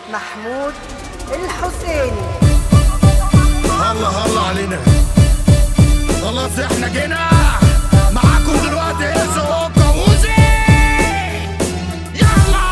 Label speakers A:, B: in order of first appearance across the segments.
A: محمود الحسيني
B: هلا هلا علينا خلاص احنا جينا معاكم دلوقتي ازو كوزي يلا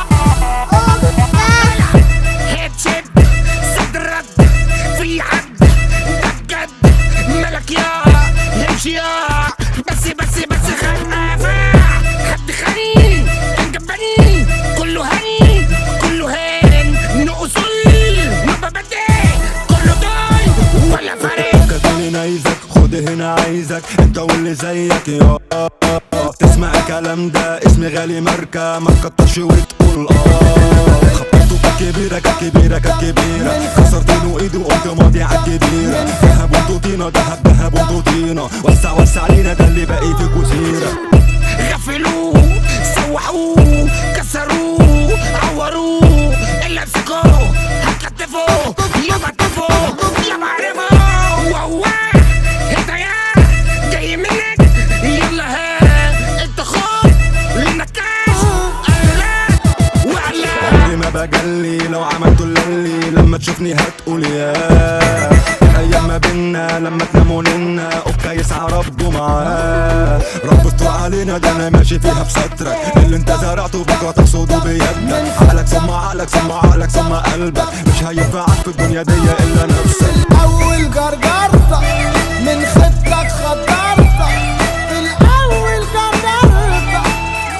B: هيد شد صدر رد في حد ده بجد ملك يا يمشي يا بس بس بس خلقافة حد خني كان جباني كله هني كله هان نقصل ما ببدي كله ضاي ولا فارق
C: كاتبين عايزك خد هنا عايزك انت واللي زيك يا تسمع الكلام ده اسمي غالي ماركة ما تكترش وتقول اه خبطته كبيرة كبيرة كبيرة كسرت له ايدي وقلت ماضي عالكبيرة دهب وطوطينا دهب دهب وطوطينا وسع وسع علينا ده اللي باقي في كوسيرة
B: غفلوه سوحوه كسروه عوروه اللي مسكوه هتكتفوه يا بطفوه يا بعرفه وهو انت يا جاي منك يلا ها انت خد لنكاش قلات وقلات
C: عمري ما بجلي لو عملتوا اللي لما تشوفني هتقول يا ايام ما بينا لما تناموا لنا اوكا يسعى ربه معاه رب استر علينا ده انا ماشي فيها بسترك اللي انت زرعته بكره تحصده بيدك عقلك ثم عقلك ثم عقلك ثم قلبك مش هينفعك في الدنيا دي الا نفسك
D: اول جرجرتك من خدك خدرتك في الاول جرجرتك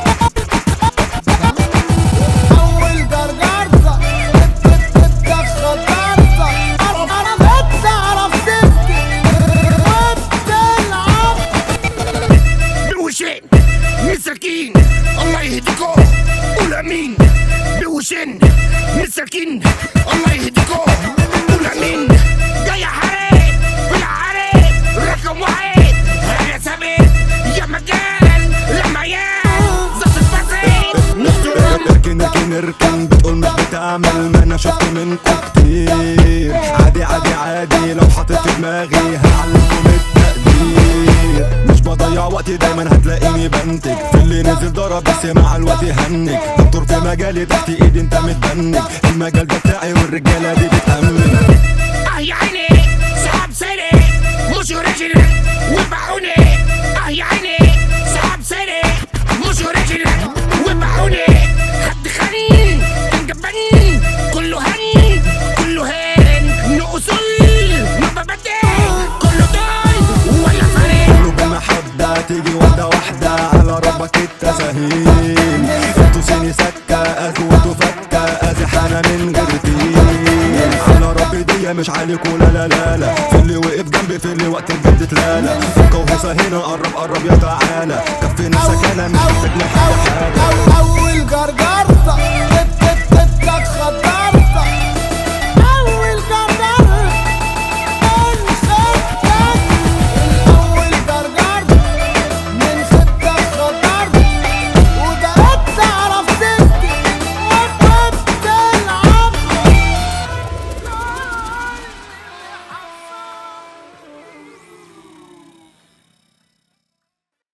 D: اول جرجرتك خدك خدرتك انا بتعرف تبكي وبتلعب
B: بوشين مساكين الله يهديكم قول امين بوشين مساكين الله يهديكم قول امين جاي حريق في العريق رقم واحد انا ثابت يا مكان لما يا زفت بسيط نصر
C: اركن اركن اركن بتقول مش بتعمل ما انا شفت منكم كتير عادي عادي عادي لو حاطط في دماغي هعلمكم التقدير مش بضيع وقتي دايما هتلاقيني بنتج في اللي نزل ضرب بس مع الوقت هنج دكتور في مجالي تحت ايدي انت متبنج المجال ده بتاعي والرجاله دي بتأمن
B: اه يا عيني سحب سري مش اوريجينال وبعوني اه يا عيني سحب سري مش اوريجينال وبعوني حد خني كان جباني كله هني كله هان نقصل ما ببدي كله ضاي ولا فارق
C: كله بالمحبة تيجي واحدة واحدة على ربك التساهيل انتوا سيني سكة اخوته فكة ازحانة من غير تيل على ربي دي مش عليكوا لا لا لا لا في اللي وقف جنبي في اللي وقت الجد تلالا فكة وهيصة هنا قرب قرب يا تعالى كفي نفسك انا مش محتاج لحاجة حاجة
D: اول جرجرتك